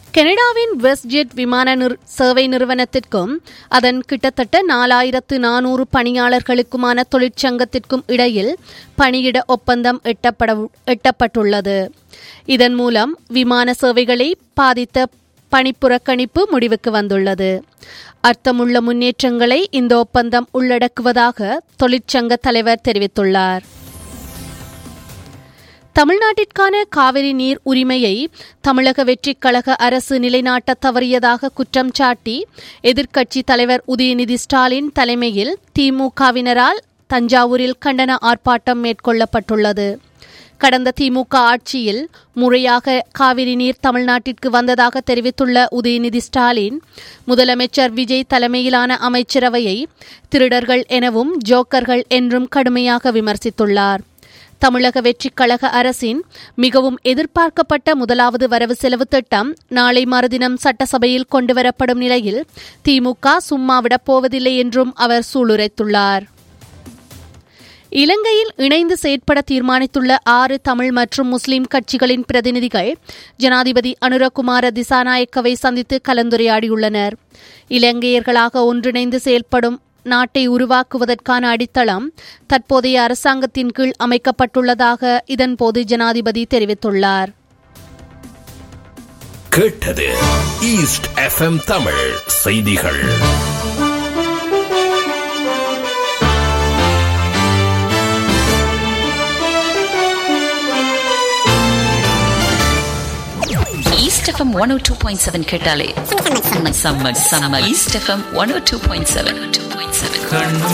கனடாவின் வெஸ்ட்ஜெட் விமான நிறு- சேவை நிறுவனத்திற்கும் அதன் கிட்டத்தட்ட நாலாயிரத்து நானூறு பணியாளர்களுக்குமான தொழிற்சங்கத்திற்கும் இடையில் பணியிட ஒப்பந்தம் எட்டப்பட எட்டப்பட்டுள்ளது இதன் மூலம் விமான சேவைகளை பாதித்த பணிப்புறக்கணிப்பு முடிவுக்கு வந்துள்ளது அர்த்தமுள்ள முன்னேற்றங்களை இந்த ஒப்பந்தம் உள்ளடக்குவதாக தொழிற்சங்க தலைவர் தெரிவித்துள்ளார் தமிழ்நாட்டிற்கான காவிரி நீர் உரிமையை தமிழக வெற்றிக் கழக அரசு நிலைநாட்ட தவறியதாக குற்றம் சாட்டி எதிர்க்கட்சி தலைவர் உதயநிதி ஸ்டாலின் தலைமையில் திமுகவினரால் தஞ்சாவூரில் கண்டன ஆர்ப்பாட்டம் மேற்கொள்ளப்பட்டுள்ளது கடந்த திமுக ஆட்சியில் முறையாக காவிரி நீர் தமிழ்நாட்டிற்கு வந்ததாக தெரிவித்துள்ள உதயநிதி ஸ்டாலின் முதலமைச்சர் விஜய் தலைமையிலான அமைச்சரவையை திருடர்கள் எனவும் ஜோக்கர்கள் என்றும் கடுமையாக விமர்சித்துள்ளார் தமிழக வெற்றிக் கழக அரசின் மிகவும் எதிர்பார்க்கப்பட்ட முதலாவது வரவு செலவு திட்டம் நாளை மறுதினம் சட்டசபையில் கொண்டுவரப்படும் நிலையில் திமுக சும்மா விடப் போவதில்லை என்றும் அவர் சூளுரைத்துள்ளார் இலங்கையில் இணைந்து செயற்பட தீர்மானித்துள்ள ஆறு தமிழ் மற்றும் முஸ்லிம் கட்சிகளின் பிரதிநிதிகள் ஜனாதிபதி அனுரகுமார திசாநாயக்கவை சந்தித்து கலந்துரையாடியுள்ளனர் இலங்கையர்களாக ஒன்றிணைந்து செயல்படும் நாட்டை உருவாக்குவதற்கான அடித்தளம் தற்போதைய அரசாங்கத்தின் கீழ் அமைக்கப்பட்டுள்ளதாக இதன்போது ஜனாதிபதி தெரிவித்துள்ளார் கேட்டது ஈஸ்ட் எஃப்எம் தமிழ் செய்திகள் East FM 102.7 கேட்டாலே செம்ம செம்ம east FM one O two point seven two point seven